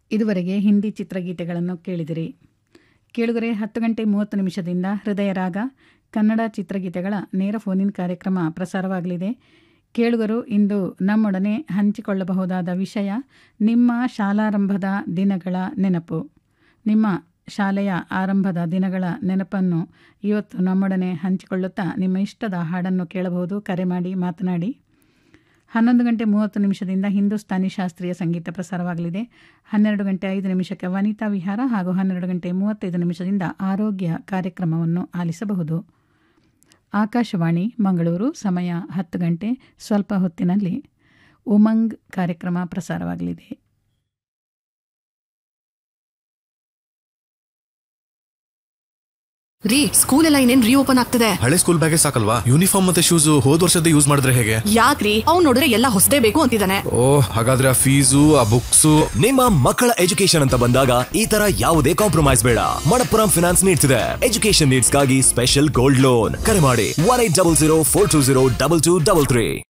ಇದುವರೆಗೆ ಹಿಂದಿ ಚಿತ್ರಗೀತೆಗಳನ್ನು ಕೇಳಿದಿರಿ ಕೇಳುಗರೆ ಹತ್ತು ಗಂಟೆ ಮೂವತ್ತು ನಿಮಿಷದಿಂದ ಹೃದಯ ರಾಗ ಕನ್ನಡ ಚಿತ್ರಗೀತೆಗಳ ನೇರ ಫೋನಿನ್ ಕಾರ್ಯಕ್ರಮ ಪ್ರಸಾರವಾಗಲಿದೆ ಕೇಳುಗರು ಇಂದು ನಮ್ಮೊಡನೆ ಹಂಚಿಕೊಳ್ಳಬಹುದಾದ ವಿಷಯ ನಿಮ್ಮ ಶಾಲಾರಂಭದ ದಿನಗಳ ನೆನಪು ನಿಮ್ಮ ಶಾಲೆಯ ಆರಂಭದ ದಿನಗಳ ನೆನಪನ್ನು ಇವತ್ತು ನಮ್ಮೊಡನೆ ಹಂಚಿಕೊಳ್ಳುತ್ತಾ ನಿಮ್ಮ ಇಷ್ಟದ ಹಾಡನ್ನು ಕೇಳಬಹುದು ಕರೆ ಮಾಡಿ ಮಾತನಾಡಿ ಹನ್ನೊಂದು ಗಂಟೆ ಮೂವತ್ತು ನಿಮಿಷದಿಂದ ಹಿಂದೂಸ್ತಾನಿ ಶಾಸ್ತ್ರೀಯ ಸಂಗೀತ ಪ್ರಸಾರವಾಗಲಿದೆ ಹನ್ನೆರಡು ಗಂಟೆ ಐದು ನಿಮಿಷಕ್ಕೆ ವನಿತಾ ವಿಹಾರ ಹಾಗೂ ಹನ್ನೆರಡು ಗಂಟೆ ಮೂವತ್ತೈದು ನಿಮಿಷದಿಂದ ಆರೋಗ್ಯ ಕಾರ್ಯಕ್ರಮವನ್ನು ಆಲಿಸಬಹುದು ಆಕಾಶವಾಣಿ ಮಂಗಳೂರು ಸಮಯ ಹತ್ತು ಗಂಟೆ ಸ್ವಲ್ಪ ಹೊತ್ತಿನಲ್ಲಿ ಉಮಂಗ್ ಕಾರ್ಯಕ್ರಮ ಪ್ರಸಾರವಾಗಲಿದೆ ರೀ ಸ್ಕೂಲ್ ಎಲ್ಲ ಇನ್ನೇನ್ ರೀಓಪನ್ ಆಗ್ತದೆ ಹಳೆ ಸ್ಕೂಲ್ ಬ್ಯಾಗೇ ಸಾಕಲ್ವಾ ಯೂನಿಫಾರ್ಮ್ ಮತ್ತೆ ಶೂಸ್ ಹೋದ್ ವರ್ಷದ ಯೂಸ್ ಮಾಡಿದ್ರೆ ಹೇಗೆ ಯಾಕ್ರಿ ಅವ್ನ್ ನೋಡಿದ್ರೆ ಎಲ್ಲ ಹೊಸದೇ ಬೇಕು ಅಂತಿದ್ದಾನೆ ಓ ಹಾಗಾದ್ರೆ ಆ ಫೀಸು ಆ ಬುಕ್ಸು ನಿಮ್ಮ ಮಕ್ಕಳ ಎಜುಕೇಶನ್ ಅಂತ ಬಂದಾಗ ಈ ತರ ಯಾವುದೇ ಕಾಂಪ್ರಮೈಸ್ ಬೇಡ ಮಣಪ್ಪುರಂ ಫಿನಾನ್ಸ್ ನೀಡ್ತಿದೆ ಎಜುಕೇಶನ್ ನೀಡ್ಸ್ಗಾಗಿ ಸ್ಪೆಷಲ್ ಗೋಲ್ಡ್ ಲೋನ್ ಕರೆ ಮಾಡಿ one eight double zero four two zero double two double three